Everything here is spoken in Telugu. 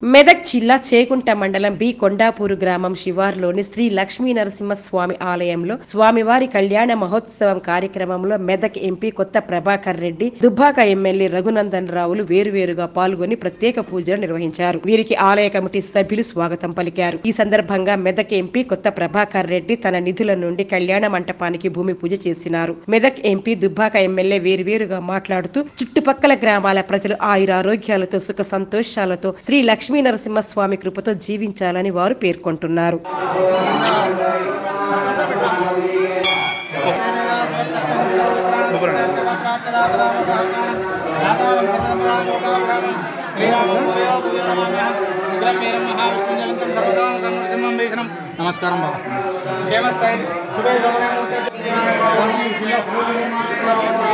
మెదక్ జిల్లా చేకుంట మండలం బి కొండాపూరు గ్రామం శివార్లోని శ్రీ లక్ష్మీ నరసింహస్వామి ఆలయంలో స్వామివారి కళ్యాణ మహోత్సవం కార్యక్రమంలో మెదక్ ఎంపీ కొత్త ప్రభాకర్ రెడ్డి దుబ్బాక ఎమ్మెల్యే రఘునందన్ రావులు వేరువేరుగా పాల్గొని ప్రత్యేక పూజలు నిర్వహించారు వీరికి ఆలయ కమిటీ సభ్యులు స్వాగతం పలికారు ఈ సందర్భంగా మెదక్ ఎంపీ కొత్త ప్రభాకర్ రెడ్డి తన నిధుల నుండి కళ్యాణ మంటపానికి భూమి పూజ చేసినారు మెదక్ ఎంపీ దుబ్బాక ఎమ్మెల్యే వేరువేరుగా మాట్లాడుతూ చుట్టుపక్కల గ్రామాల ప్రజలు ఆయురారోగ్యాలతో సుఖ సంతోషాలతో శ్రీ లక్ష్మీ నరసింహస్వామి కృపతో జీవించాలని వారు పేర్కొంటున్నారు ఉగ్రమేరం మహావిష్ణుజలంతం సర్వదానం నరసింహం భీషణం నమస్కారం బాబు క్షేమస్థాయి శుభే సమయం ఉంటే